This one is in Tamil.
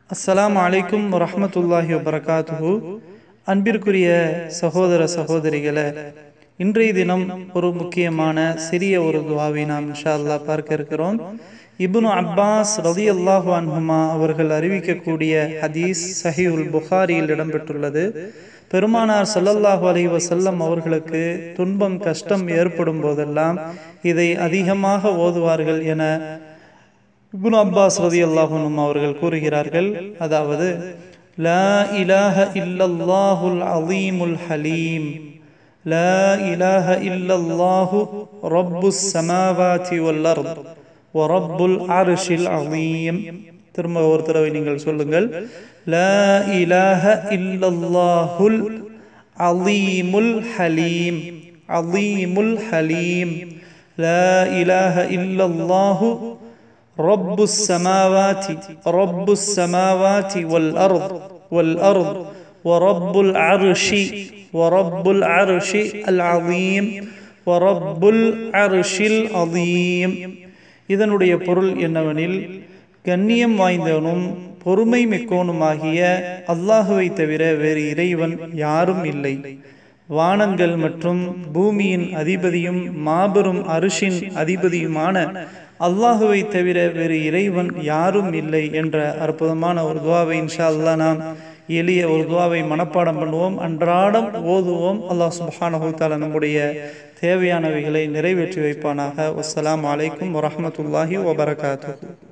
அஸ்ஸலாமு அலைக்கும் வரஹ்மத்துல்லாஹி வபரகாத்துஹு அன்பிற்குரிய சகோதர சகோதரிகளே இன்றைய தினம் ஒரு முக்கியமான சிறிய ஒரு துவாவை நாம் இன்ஷா அல்லாஹ் பார்க்க இருக்கிறோம் இப்னு அப்பாஸ் ரலியல்லாஹு அன்ஹுமா அவர்கள் அறிவிக்கக்கூடிய ஹதீஸ் சஹீஹுல் புகாரியில் இடம்பெற்றுள்ளது பெருமானார் ஸல்லல்லாஹு அலைஹி வஸல்லம் அவர்களுக்கு துன்பம் கஷ்டம் ஏற்படும் போதெல்லாம் இதை அதிகமாக ஓதுவார்கள் என இப்னு அப்பாஸ் ரதி அல்லாஹுனும் அவர்கள் கூறுகிறார்கள் அதாவது லா இலாஹ இல்லல்லாஹுல் அலீமுல் ஹலீம் லா இலாஹ இல்லல்லாஹு ரப்புஸ் சமாவாதி வல் அர்த் வ ரப்புல் அர்ஷில் அலீம் திரும்ப ஒரு தடவை நீங்கள் சொல்லுங்கள் லா இலாஹ இல்லல்லாஹுல் அலீமுல் ஹலீம் அலீமுல் ஹலீம் லா இலாஹ இல்லல்லாஹு رب السماوات رب السماوات والأرض والأرض ورب العرش ورب العرش العظيم ورب العرش العظيم இதனுடைய பொருள் என்னவெனில் கண்ணியம் வாய்ந்தவனும் பொறுமை மிக்கோனுமாகிய அல்லாஹுவை தவிர வேறு இறைவன் யாரும் இல்லை வானங்கள் மற்றும் பூமியின் அதிபதியும் மாபெரும் அரிசின் அதிபதியுமான அல்லாஹுவை தவிர வேறு இறைவன் யாரும் இல்லை என்ற அற்புதமான ஒரு துவாவை இன்ஷா அல்லா நாம் எளிய ஒரு துவாவை மனப்பாடம் பண்ணுவோம் அன்றாடம் ஓதுவோம் அல்லாஹ் சுபஹானஹு தாலா நம்முடைய தேவையானவைகளை நிறைவேற்றி வைப்பானாக வஸ்ஸலாம் அலைக்கும் வரஹமத்துல்லாஹி வபரகாத்து